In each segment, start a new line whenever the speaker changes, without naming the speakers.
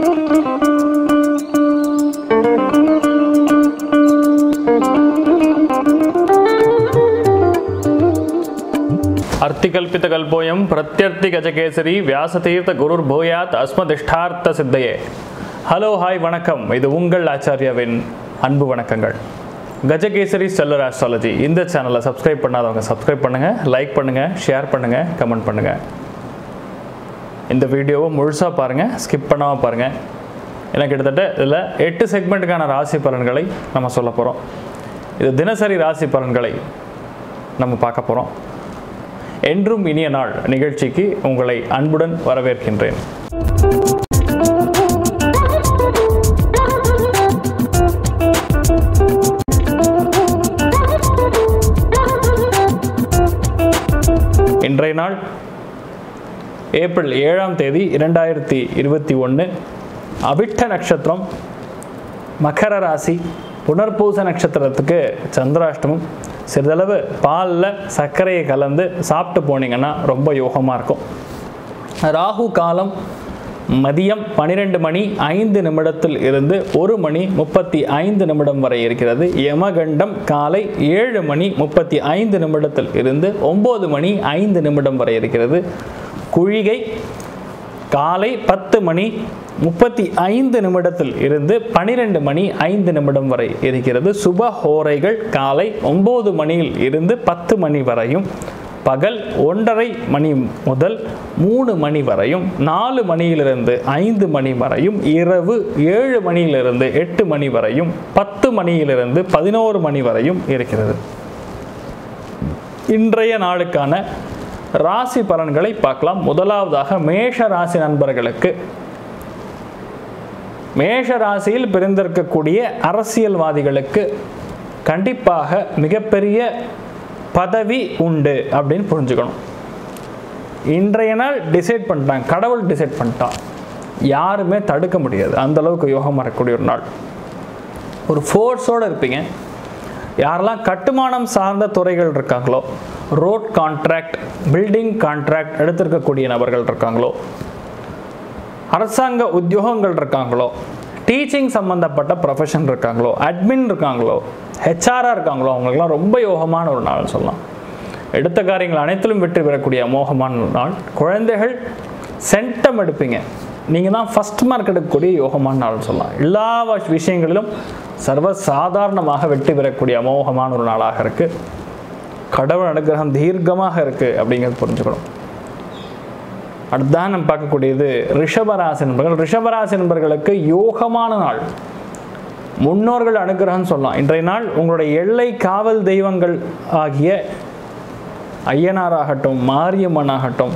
அர்த்திகல்பிதகல்போயம் பிரத்யர்த்தி கஜகேசரி வியாசதீர்த்த குருர் பூயாத் அஸ்மதிஷ்டார்த்த சித்தையே ஹலோ ஹாய் வணக்கம் இது உங்கள் ஆச்சாரியாவின் அன்பு வணக்கங்கள் கஜகேசரி செல்லர் ஆஸ்ட்ராலஜி இந்த சேனலை சப்ஸ்கிரைப் பண்ணாதவங்க சப்ஸ்கிரைப் பண்ணுங்கள் லைக் பண்ணுங்கள் ஷேர் பண்ணுங்கள் கமெண்ட் பண்ணுங்கள் இந்த வீடியோவை முழுசாக பாருங்கள் ஸ்கிப் பண்ணாமல் பாருங்கள் ஏன்னா கிட்டத்தட்ட இதில் எட்டு செக்மெண்ட்டுக்கான ராசி பலன்களை நம்ம சொல்ல போகிறோம் இது தினசரி ராசி பலன்களை நம்ம பார்க்க போகிறோம் என்றும் இனிய நாள் நிகழ்ச்சிக்கு உங்களை அன்புடன் வரவேற்கின்றேன் இன்றைய நாள் ஏப்ரல் ஏழாம் தேதி இரண்டாயிரத்தி இருபத்தி ஒன்று அவிட்ட நட்சத்திரம் மகர ராசி புனர்பூச நட்சத்திரத்துக்கு சந்திராஷ்டமம் சிறிதளவு பாலில் சர்க்கரையை கலந்து சாப்பிட்டு போனீங்கன்னா ரொம்ப யோகமாக இருக்கும் ராகு காலம் மதியம் பன்னிரெண்டு மணி ஐந்து நிமிடத்தில் இருந்து ஒரு மணி முப்பத்தி ஐந்து நிமிடம் வரை இருக்கிறது யமகண்டம் காலை ஏழு மணி முப்பத்தி ஐந்து நிமிடத்தில் இருந்து ஒம்பது மணி ஐந்து நிமிடம் வரை இருக்கிறது குழிகை காலை பத்து மணி முப்பத்தி ஐந்து நிமிடத்தில் இருந்து பனிரெண்டு மணி ஐந்து நிமிடம் வரை இருக்கிறது சுப ஹோரைகள் காலை ஒம்பது மணியில் இருந்து பத்து மணி வரையும் பகல் ஒன்றரை மணி முதல் மூணு மணி வரையும் நாலு மணியிலிருந்து ஐந்து மணி வரையும் இரவு ஏழு மணியிலிருந்து எட்டு மணி வரையும் பத்து மணியிலிருந்து பதினோரு மணி வரையும் இருக்கிறது இன்றைய நாளுக்கான ராசி பலன்களை பார்க்கலாம் முதலாவதாக மேஷ ராசி நண்பர்களுக்கு மேஷ ராசியில் பிறந்திருக்கக்கூடிய அரசியல்வாதிகளுக்கு கண்டிப்பாக மிகப்பெரிய பதவி உண்டு அப்படின்னு புரிஞ்சுக்கணும் இன்றைய நாள் டிசைட் பண்ணிட்டாங்க கடவுள் டிசைட் பண்ணிட்டான் யாருமே தடுக்க முடியாது அந்த அளவுக்கு யோகம் வரக்கூடிய ஒரு நாள் ஒரு ஃபோர்ஸோடு இருப்பீங்க யாரெல்லாம் கட்டுமானம் சார்ந்த துறைகள் இருக்காங்களோ ரோட் கான்ட்ராக்ட் பில்டிங் கான்ட்ராக்ட் எடுத்திருக்கக்கூடிய நபர்கள் இருக்காங்களோ அரசாங்க உத்தியோகங்கள் இருக்காங்களோ டீச்சிங் சம்மந்தப்பட்ட ப்ரொஃபஷன் இருக்காங்களோ அட்மின் இருக்காங்களோ ஹெச்ஆராக இருக்காங்களோ அவங்களுக்குலாம் ரொம்ப யோகமான ஒரு நாள் சொல்லலாம் எடுத்த காரியங்கள் அனைத்திலும் வெற்றி பெறக்கூடிய அமோகமான ஒரு நாள் குழந்தைகள் சென்டம் எடுப்பீங்க நீங்கள் தான் ஃபஸ்ட் மார்க் எடுக்கக்கூடிய யோகமான நாள் சொல்லலாம் எல்லா விஷயங்களிலும் சர்வ சாதாரணமாக வெற்றி பெறக்கூடிய அமோகமான ஒரு நாளாக இருக்குது கடவுள் அனுகிரகம் தீர்க்கமாக இருக்குது அப்படிங்கிறது புரிஞ்சுக்கணும் அடுத்ததான் நம்ம பார்க்கக்கூடியது ரிஷபராசி நண்பர்கள் ரிஷபராசி நண்பர்களுக்கு யோகமான நாள் முன்னோர்கள் அனுகிரகம் சொல்லலாம் இன்றைய நாள் உங்களுடைய எல்லை காவல் தெய்வங்கள் ஆகிய ஐயனாராகட்டும் மாரியம்மன் ஆகட்டும்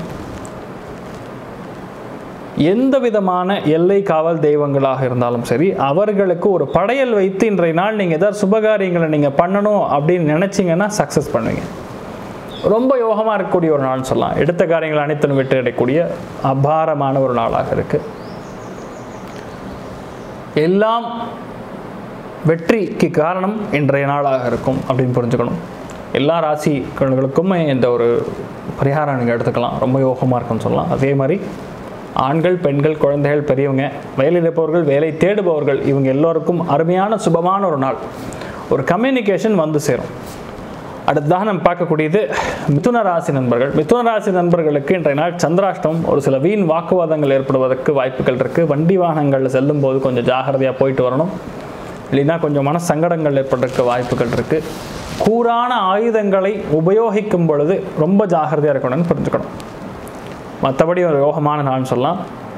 எந்த விதமான எல்லை காவல் தெய்வங்களாக இருந்தாலும் சரி அவர்களுக்கு ஒரு படையல் வைத்து இன்றைய நாள் நீங்கள் ஏதாவது சுபகாரியங்களை நீங்கள் பண்ணணும் அப்படின்னு நினச்சிங்கன்னா சக்ஸஸ் பண்ணுவீங்க ரொம்ப யோகமாக இருக்கக்கூடிய ஒரு நாள் சொல்லலாம் எடுத்த காரியங்கள் அனைத்தும் விட்டு கிடைக்கக்கூடிய அபாரமான ஒரு நாளாக இருக்குது எல்லாம் வெற்றிக்கு காரணம் இன்றைய நாளாக இருக்கும் அப்படின்னு புரிஞ்சுக்கணும் எல்லா ராசிகளுக்குமே இந்த ஒரு பரிகாரம் நீங்கள் எடுத்துக்கலாம் ரொம்ப யோகமாக இருக்கும்னு சொல்லலாம் அதே மாதிரி ஆண்கள் பெண்கள் குழந்தைகள் பெரியவங்க வேலையில் இருப்பவர்கள் வேலை தேடுபவர்கள் இவங்க எல்லோருக்கும் அருமையான சுபமான ஒரு நாள் ஒரு கம்யூனிகேஷன் வந்து சேரும் அடுத்ததாக நம்ம பார்க்கக்கூடியது மிதுன ராசி நண்பர்கள் மிதுன ராசி நண்பர்களுக்கு இன்றைய நாள் சந்திராஷ்டம் ஒரு சில வீண் வாக்குவாதங்கள் ஏற்படுவதற்கு வாய்ப்புகள் இருக்குது வண்டி வாகனங்களில் செல்லும் போது கொஞ்சம் ஜாகிரதையாக போயிட்டு வரணும் இல்லைன்னா கொஞ்சம் மன சங்கடங்கள் ஏற்படுறதுக்கு வாய்ப்புகள் இருக்குது கூரான ஆயுதங்களை உபயோகிக்கும் பொழுது ரொம்ப ஜாகிரதையாக இருக்கணும்னு புரிஞ்சுக்கணும் மற்றபடி ஒரு யோகமான நாள்னு சொல்லலாம்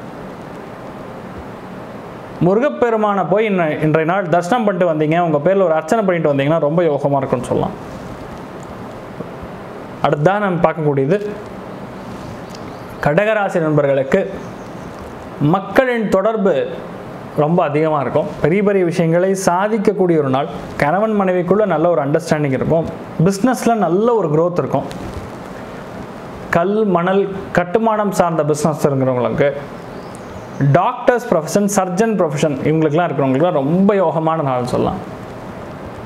முருகப்பெருமானை போய் இன்ன இன்றைய நாள் தரிசனம் பண்ணிட்டு வந்தீங்க உங்கள் பேரில் ஒரு அர்ச்சனை பண்ணிட்டு வந்தீங்கன்னா ரொம்ப யோகமாக இருக்கும்னு சொல்லலாம் அடுத்ததான் நம்ம பார்க்கக்கூடியது கடகராசி நண்பர்களுக்கு மக்களின் தொடர்பு ரொம்ப அதிகமாக இருக்கும் பெரிய பெரிய விஷயங்களை சாதிக்கக்கூடிய ஒரு நாள் கணவன் மனைவிக்குள்ளே நல்ல ஒரு அண்டர்ஸ்டாண்டிங் இருக்கும் பிஸ்னஸில் நல்ல ஒரு growth இருக்கும் கல் மணல் கட்டுமானம் சார்ந்த பிஸ்னஸ் இருக்கிறவங்களுக்கு டாக்டர்ஸ் ப்ரொஃபஷன் சர்ஜன் ப்ரொஃபஷன் இவங்களுக்குலாம் இருக்கிறவங்களுக்குலாம் ரொம்ப யோகமான நாள் சொல்லலாம்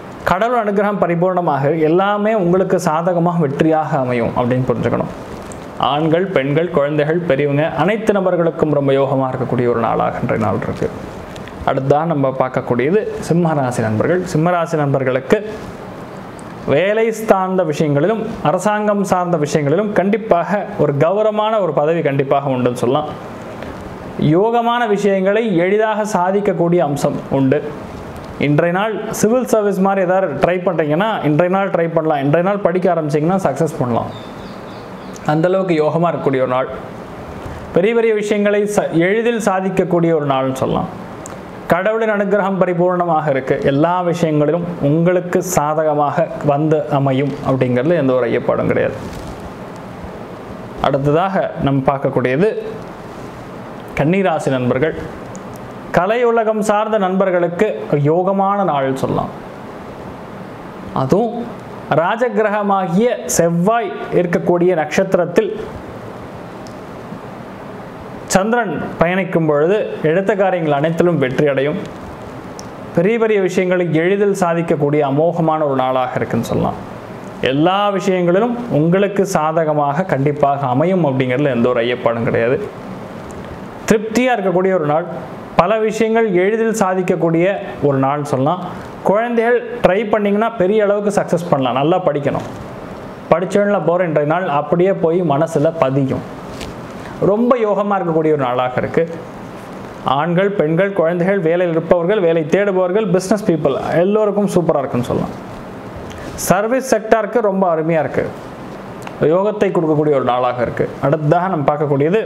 கடவுள் அனுகிரகம் பரிபூர்ணமாக எல்லாமே உங்களுக்கு சாதகமாக வெற்றியாக அமையும் அப்படின்னு புரிஞ்சுக்கணும் ஆண்கள் பெண்கள் குழந்தைகள் பெரியவங்க அனைத்து நபர்களுக்கும் ரொம்ப யோகமாக இருக்கக்கூடிய ஒரு நாளாக இன்றைய நாள் இருக்கு அடுத்ததான் நம்ம பார்க்கக்கூடியது சிம்மராசி நண்பர்கள் சிம்மராசி நண்பர்களுக்கு வேலை சார்ந்த விஷயங்களிலும் அரசாங்கம் சார்ந்த விஷயங்களிலும் கண்டிப்பாக ஒரு கௌரவமான ஒரு பதவி கண்டிப்பாக உண்டுன்னு சொல்லலாம் யோகமான விஷயங்களை எளிதாக சாதிக்கக்கூடிய அம்சம் உண்டு இன்றைய நாள் சிவில் சர்வீஸ் மாதிரி ஏதாவது ட்ரை பண்ணுறீங்கன்னா இன்றைய நாள் ட்ரை பண்ணலாம் இன்றைய நாள் படிக்க ஆரம்பிச்சிங்கன்னா சக்ஸஸ் பண்ணலாம் அந்தளவுக்கு யோகமாக இருக்கக்கூடிய ஒரு நாள் பெரிய பெரிய விஷயங்களை ச எளிதில் சாதிக்கக்கூடிய ஒரு நாள்னு சொல்லலாம் கடவுளின் அனுகிரகம் பரிபூர்ணமாக இருக்குது எல்லா விஷயங்களிலும் உங்களுக்கு சாதகமாக வந்து அமையும் அப்படிங்கிறதுல எந்த ஒரு ஐயப்பாடும் கிடையாது அடுத்ததாக நம்ம பார்க்கக்கூடியது கன்னிராசி நண்பர்கள் கலை உலகம் சார்ந்த நண்பர்களுக்கு யோகமான நாள் சொல்லலாம் அதுவும் ராஜகிரகமாகிய செவ்வாய் இருக்கக்கூடிய நட்சத்திரத்தில் சந்திரன் பயணிக்கும் பொழுது எடுத்த காரியங்கள் அனைத்திலும் வெற்றி அடையும் பெரிய பெரிய விஷயங்களை எளிதில் சாதிக்கக்கூடிய அமோகமான ஒரு நாளாக இருக்குன்னு சொல்லலாம் எல்லா விஷயங்களிலும் உங்களுக்கு சாதகமாக கண்டிப்பாக அமையும் அப்படிங்கிறதுல எந்த ஒரு ஐயப்பாடும் கிடையாது திருப்தியாக இருக்கக்கூடிய ஒரு நாள் பல விஷயங்கள் எளிதில் சாதிக்கக்கூடிய ஒரு நாள் சொல்லலாம் குழந்தைகள் ட்ரை பண்ணிங்கன்னா பெரிய அளவுக்கு சக்ஸஸ் பண்ணலாம் நல்லா படிக்கணும் படித்தவனில் போகிற இன்றைய நாள் அப்படியே போய் மனசில் பதியும் ரொம்ப யோகமாக இருக்கக்கூடிய ஒரு நாளாக இருக்குது ஆண்கள் பெண்கள் குழந்தைகள் வேலையில் இருப்பவர்கள் வேலை தேடுபவர்கள் பிஸ்னஸ் பீப்புள் எல்லோருக்கும் சூப்பராக இருக்குன்னு சொல்லலாம் சர்வீஸ் செக்டாருக்கு ரொம்ப அருமையாக இருக்குது யோகத்தை கொடுக்கக்கூடிய ஒரு நாளாக இருக்குது அடுத்ததாக நம்ம பார்க்கக்கூடியது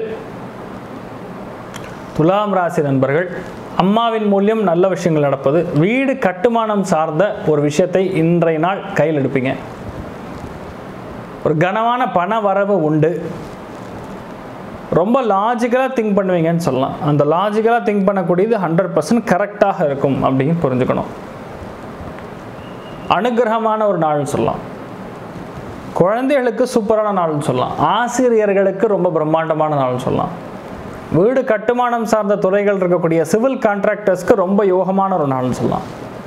துலாம் ராசி நண்பர்கள் அம்மாவின் மூலியம் நல்ல விஷயங்கள் நடப்பது வீடு கட்டுமானம் சார்ந்த ஒரு விஷயத்தை இன்றைய நாள் கையில் எடுப்பீங்க ஒரு கனமான பண வரவு உண்டு ரொம்ப லாஜிக்கலாக திங்க் பண்ணுவீங்கன்னு சொல்லலாம் அந்த லாஜிக்கலாக திங்க் பண்ணக்கூடியது ஹண்ட்ரட் பர்சன்ட் கரெக்டாக இருக்கும் அப்படின்னு புரிஞ்சுக்கணும் அனுகிரகமான ஒரு நாள்னு சொல்லலாம் குழந்தைகளுக்கு சூப்பரான நாள்னு சொல்லலாம் ஆசிரியர்களுக்கு ரொம்ப பிரம்மாண்டமான நாள்னு சொல்லலாம் வீடு கட்டுமானம் சார்ந்த துறைகள் இருக்கக்கூடிய சிவில் கான்ட்ராக்டர்ஸ்க்கு ரொம்ப யோகமான ஒரு நாள்னு சொல்லலாம்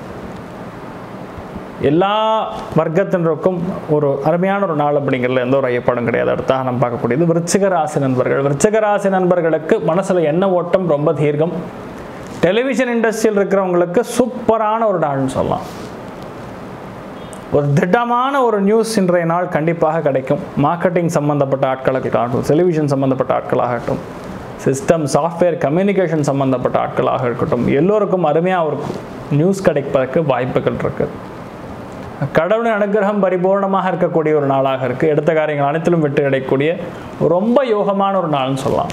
எல்லா வர்க்கத்தினருக்கும் ஒரு அருமையான ஒரு நாள் அப்படிங்கிறதுல எந்த ஒரு ஐயப்பாடும் கிடையாது அடுத்தாக நம்ம பார்க்கக்கூடியது விருச்சிக ராசி நண்பர்கள் விருச்சிக ராசி நண்பர்களுக்கு மனசில் எண்ண ஓட்டம் ரொம்ப தீர்க்கம் டெலிவிஷன் இண்டஸ்ட்ரியில் இருக்கிறவங்களுக்கு சூப்பரான ஒரு நாள்னு சொல்லலாம் ஒரு திட்டமான ஒரு நியூஸ் இன்றைய நாள் கண்டிப்பாக கிடைக்கும் மார்க்கெட்டிங் சம்பந்தப்பட்ட ஆட்களாகட்டும் டெலிவிஷன் சம்பந்தப்பட்ட ஆட்களாகட்டும் சிஸ்டம் சாஃப்ட்வேர் கம்யூனிகேஷன் சம்பந்தப்பட்ட ஆட்களாக இருக்கட்டும் எல்லோருக்கும் அருமையாக ஒரு நியூஸ் கிடைப்பதற்கு வாய்ப்புகள் இருக்குது கடவுளின் அனுகிரகம் பரிபூர்ணமாக இருக்கக்கூடிய ஒரு நாளாக இருக்குது எடுத்த காரியங்கள் அனைத்திலும் வெற்றி அடையக்கூடிய ரொம்ப யோகமான ஒரு நாள்னு சொல்லலாம்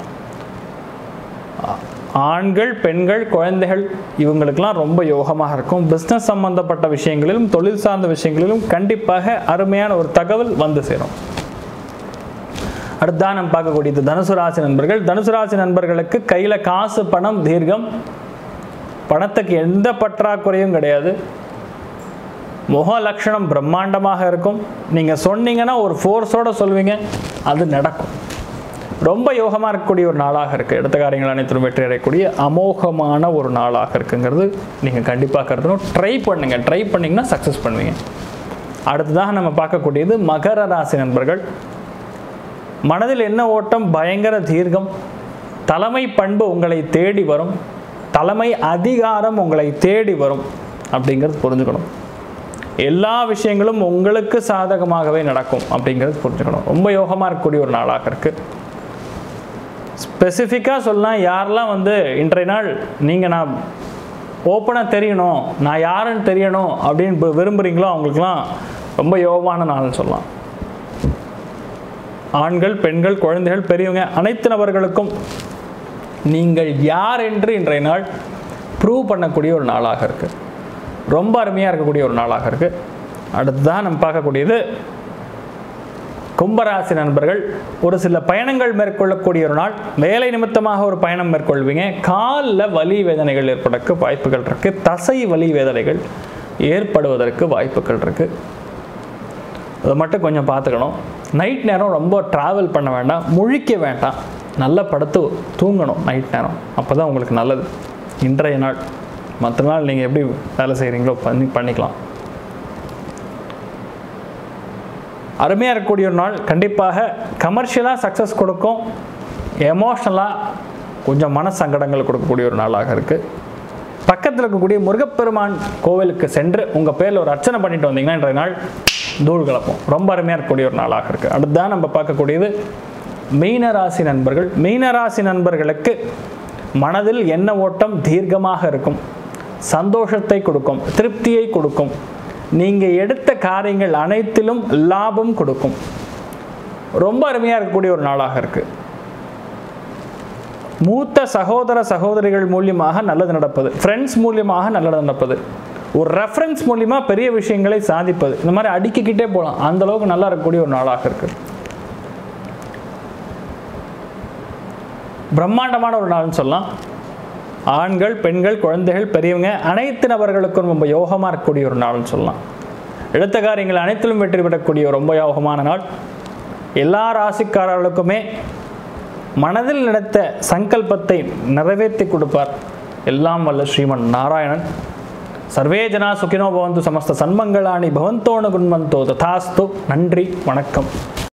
ஆண்கள் பெண்கள் குழந்தைகள் இவங்களுக்கெல்லாம் ரொம்ப யோகமாக இருக்கும் பிஸ்னஸ் சம்பந்தப்பட்ட விஷயங்களிலும் தொழில் சார்ந்த விஷயங்களிலும் கண்டிப்பாக அருமையான ஒரு தகவல் வந்து சேரும் அடுத்ததான் நம்ம பார்க்கக்கூடியது தனுசு ராசி நண்பர்கள் தனுசு ராசி நண்பர்களுக்கு கையில் காசு பணம் தீர்க்கம் பணத்துக்கு எந்த பற்றாக்குறையும் கிடையாது முக லட்சணம் பிரம்மாண்டமாக இருக்கும் நீங்கள் சொன்னீங்கன்னா ஒரு ஃபோர்ஸோடு சொல்வீங்க அது நடக்கும் ரொம்ப யோகமாக இருக்கக்கூடிய ஒரு நாளாக இருக்குது எடுத்த காரியங்கள் அனைத்தும் வெற்றி அடையக்கூடிய அமோகமான ஒரு நாளாக இருக்குங்கிறது நீங்கள் கண்டிப்பாக கருதணும் ட்ரை பண்ணுங்கள் ட்ரை பண்ணிங்கன்னா சக்ஸஸ் பண்ணுவீங்க அடுத்ததாக நம்ம பார்க்கக்கூடியது மகர ராசி நண்பர்கள் மனதில் என்ன ஓட்டம் பயங்கர தீர்க்கம் தலைமை பண்பு உங்களை தேடி வரும் தலைமை அதிகாரம் உங்களை தேடி வரும் அப்படிங்கிறது புரிஞ்சுக்கணும் எல்லா விஷயங்களும் உங்களுக்கு சாதகமாகவே நடக்கும் அப்படிங்கிறது புரிஞ்சுக்கணும் ரொம்ப யோகமாக இருக்கக்கூடிய ஒரு நாளாக இருக்குது ஸ்பெசிஃபிக்காக சொல்லலாம் யாரெல்லாம் வந்து இன்றைய நாள் நீங்கள் நான் ஓப்பனாக தெரியணும் நான் யாருன்னு தெரியணும் அப்படின்னு வி- விரும்புகிறீங்களோ அவங்களுக்குலாம் ரொம்ப யோகமான நாள்னு சொல்லலாம் ஆண்கள் பெண்கள் குழந்தைகள் பெரியவங்க அனைத்து நபர்களுக்கும் நீங்கள் யார் என்று இன்றைய நாள் ப்ரூவ் பண்ணக்கூடிய ஒரு நாளாக இருக்குது ரொம்ப அருமையாக இருக்கக்கூடிய ஒரு நாளாக இருக்குது அடுத்ததான் நம்ம பார்க்கக்கூடியது கும்பராசி நண்பர்கள் ஒரு சில பயணங்கள் மேற்கொள்ளக்கூடிய ஒரு நாள் வேலை நிமித்தமாக ஒரு பயணம் மேற்கொள்வீங்க காலில் வலி வேதனைகள் ஏற்படக்கு வாய்ப்புகள் இருக்குது தசை வலி வேதனைகள் ஏற்படுவதற்கு வாய்ப்புகள் இருக்குது அதை மட்டும் கொஞ்சம் பார்த்துக்கணும் நைட் நேரம் ரொம்ப ட்ராவல் பண்ண வேண்டாம் முழிக்க வேண்டாம் நல்லா படுத்து தூங்கணும் நைட் நேரம் அப்போ தான் உங்களுக்கு நல்லது இன்றைய நாள் மற்ற நாள் நீங்கள் எப்படி வேலை செய்கிறீங்களோ பண்ணி பண்ணிக்கலாம் அருமையாக இருக்கக்கூடிய ஒரு நாள் கண்டிப்பாக கமர்ஷியலாக சக்ஸஸ் கொடுக்கும் எமோஷ்னலாக கொஞ்சம் மன சங்கடங்கள் கொடுக்கக்கூடிய ஒரு நாளாக இருக்குது பக்கத்தில் இருக்கக்கூடிய முருகப்பெருமான் கோவிலுக்கு சென்று உங்கள் பேரில் ஒரு அர்ச்சனை பண்ணிட்டு வந்தீங்கன்னா இன்றைய நாள் தூள் கலப்போம் ரொம்ப அருமையாக இருக்கக்கூடிய ஒரு நாளாக இருக்குது அடுத்ததான் நம்ம பார்க்கக்கூடியது மீனராசி நண்பர்கள் மீனராசி நண்பர்களுக்கு மனதில் எண்ண ஓட்டம் தீர்க்கமாக இருக்கும் சந்தோஷத்தை கொடுக்கும் திருப்தியை கொடுக்கும் நீங்கள் எடுத்த காரியங்கள் அனைத்திலும் லாபம் கொடுக்கும் ரொம்ப அருமையாக இருக்கக்கூடிய ஒரு நாளாக இருக்குது மூத்த சகோதர சகோதரிகள் மூலியமாக நல்லது நடப்பது ஃப்ரெண்ட்ஸ் மூலியமாக நல்லது நடப்பது ஒரு ரெஃபரன்ஸ் மூலியமா பெரிய விஷயங்களை சாதிப்பது இந்த மாதிரி அடுக்கிக்கிட்டே போகலாம் அந்த அளவுக்கு நல்லா இருக்கக்கூடிய ஒரு நாளாக இருக்கு பிரம்மாண்டமான ஒரு நாள்னு சொல்லலாம் ஆண்கள் பெண்கள் குழந்தைகள் பெரியவங்க அனைத்து நபர்களுக்கும் ரொம்ப யோகமாக இருக்கக்கூடிய ஒரு நாள்னு சொல்லலாம் எடுத்த காரியங்கள் அனைத்திலும் வெற்றி பெறக்கூடிய ஒரு ரொம்ப யோகமான நாள் எல்லா ராசிக்காரர்களுக்குமே மனதில் நினைத்த சங்கல்பத்தை நிறைவேற்றி கொடுப்பார் எல்லாம் வல்ல ஸ்ரீமன் நாராயணன் சர்வே ஜனா சுகினோ பவந்து சமஸ்த சன்மங்களாணி பவந்தோனு குண்மந்தோ ததாஸ்து நன்றி வணக்கம்